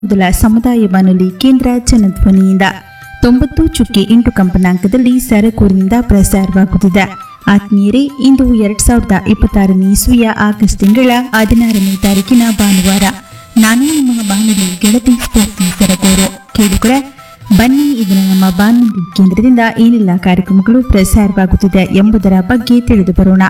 ಮೊದಲ ಸಮುದಾಯ ಬಾನುಲಿ ಕೇಂದ್ರ ಜನಧ್ವನಿಯಿಂದ ತೊಂಬತ್ತು ಚುಕ್ಕಿ ಎಂಟು ಕಂಪನಾಂಕದಲ್ಲಿ ಸರಕೂರಿನಿಂದ ಪ್ರಸಾರವಾಗುತ್ತಿದೆ ಆತ್ಮೀಯರೇ ಇಂದು ಎರಡ್ ಸಾವಿರದ ಇಪ್ಪತ್ತಾರನೇ ಇಸ್ವಿಯ ಆಗಸ್ಟ್ ತಿಂಗಳ ಹದಿನಾರನೇ ತಾರೀಕಿನ ಭಾನುವಾರ ನಾನು ನಿಮ್ಮ ಬಾನುಲಿ ಗೆಳತಿ ಸ್ಫೂರ್ತಿ ಸರಕೂರು ಕೇಳುಗರೆ ಬನ್ನಿ ಇದನ್ನು ನಮ್ಮ ಬಾನುಲಿ ಕೇಂದ್ರದಿಂದ ಏನೆಲ್ಲ ಕಾರ್ಯಕ್ರಮಗಳು ಪ್ರಸಾರವಾಗುತ್ತಿದೆ ಎಂಬುದರ ಬಗ್ಗೆ ತಿಳಿದು ಬರೋಣ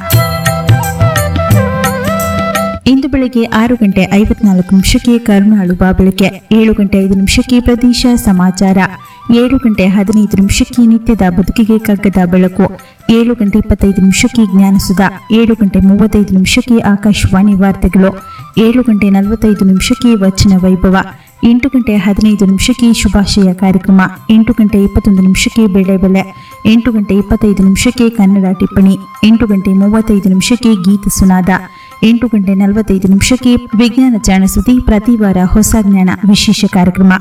ಇಂದು ಬೆಳಗ್ಗೆ ಆರು ಗಂಟೆ ಐವತ್ನಾಲ್ಕು ನಿಮಿಷಕ್ಕೆ ಕರುಣಾಳು ಬೆಳಗ್ಗೆ ಏಳು ಗಂಟೆ ಐದು ನಿಮಿಷಕ್ಕೆ ಪ್ರದೇಶ ಸಮಾಚಾರ ಏಳು ಗಂಟೆ ಹದಿನೈದು ನಿಮಿಷಕ್ಕೆ ನಿತ್ಯದ ಬದುಕಿಗೆ ಕಗ್ಗದ ಬೆಳಕು ಏಳು ಗಂಟೆ ಇಪ್ಪತ್ತೈದು ನಿಮಿಷಕ್ಕೆ ಜ್ಞಾನಸುಧ ಏಳು ಗಂಟೆ ಮೂವತ್ತೈದು ನಿಮಿಷಕ್ಕೆ ಆಕಾಶವಾಣಿ ವಾರ್ತೆಗಳು ಏಳು ಗಂಟೆ ನಲವತ್ತೈದು ನಿಮಿಷಕ್ಕೆ ವಚನ ವೈಭವ ಎಂಟು ಗಂಟೆ ಹದಿನೈದು ನಿಮಿಷಕ್ಕೆ ಶುಭಾಶಯ ಕಾರ್ಯಕ್ರಮ ಎಂಟು ಗಂಟೆ ಇಪ್ಪತ್ತೊಂದು ನಿಮಿಷಕ್ಕೆ ಬೆಳೆ ಬೆಲೆ ಎಂಟು ಗಂಟೆ ಇಪ್ಪತ್ತೈದು ನಿಮಿಷಕ್ಕೆ ಕನ್ನಡ ಟಿಪ್ಪಣಿ ಎಂಟು ಗಂಟೆ ಮೂವತ್ತೈದು ನಿಮಿಷಕ್ಕೆ ಗೀತ ಸುನಾದ ಎಂಟು ಗಂಟೆ ನಲವತ್ತೈದು ನಿಮಿಷಕ್ಕೆ ವಿಜ್ಞಾನ ಜಾಣ ಸುದ್ದಿ ಪ್ರತಿ ವಾರ ಹೊಸ ಜ್ಞಾನ ವಿಶೇಷ ಕಾರ್ಯಕ್ರಮ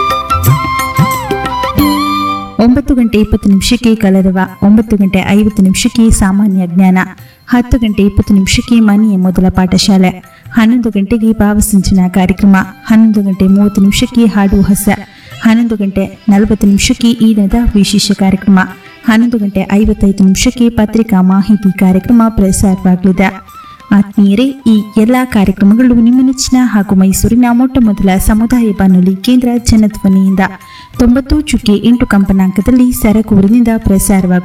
ಒಂಬತ್ತು ಗಂಟೆ ಇಪ್ಪತ್ತು ನಿಮಿಷಕ್ಕೆ ಕಲರವ ಒಂಬತ್ತು ಗಂಟೆ ಐವತ್ತು ನಿಮಿಷಕ್ಕೆ ಸಾಮಾನ್ಯ ಜ್ಞಾನ ಹತ್ತು ಗಂಟೆ ಇಪ್ಪತ್ತು ನಿಮಿಷಕ್ಕೆ ಮನೆಯ ಮೊದಲ ಪಾಠಶಾಲೆ ಹನ್ನೊಂದು ಗಂಟೆಗೆ ಭಾವಸಿಂಚನ ಕಾರ್ಯಕ್ರಮ ಹನ್ನೊಂದು ಗಂಟೆ ಮೂವತ್ತು ನಿಮಿಷಕ್ಕೆ ಹಾಡು ಹೊಸ ಹನ್ನೊಂದು ಗಂಟೆ ನಲವತ್ತು ನಿಮಿಷಕ್ಕೆ ಈ ದಿನದ ವಿಶೇಷ ಕಾರ್ಯಕ್ರಮ ಹನ್ನೊಂದು ಗಂಟೆ ಐವತ್ತೈದು ನಿಮಿಷಕ್ಕೆ ಪತ್ರಿಕಾ ಮಾಹಿತಿ ಕಾರ್ಯಕ್ರಮ ಪ್ರಸಾರವಾಗಲಿದೆ ಆತ್ಮೀಯರೇ ಈ ಎಲ್ಲಾ ಕಾರ್ಯಕ್ರಮಗಳು ನಿಮ್ಮ ನೆಚ್ಚಿನ ಹಾಗೂ ಮೈಸೂರಿನ ಮೊಟ್ಟ ಮೊದಲ ಸಮುದಾಯ ಬಾನುಲಿ ಕೇಂದ್ರ ಜನಧ್ವನಿಯಿಂದ ತೊಂಬತ್ತು ಚುಕ್ಕಿ ಎಂಟು ಕಂಪನಾಂಕದಲ್ಲಿ ಸರಕೂರಿನಿಂದ ಪ್ರಸಾರವಾಗುತ್ತಿದೆ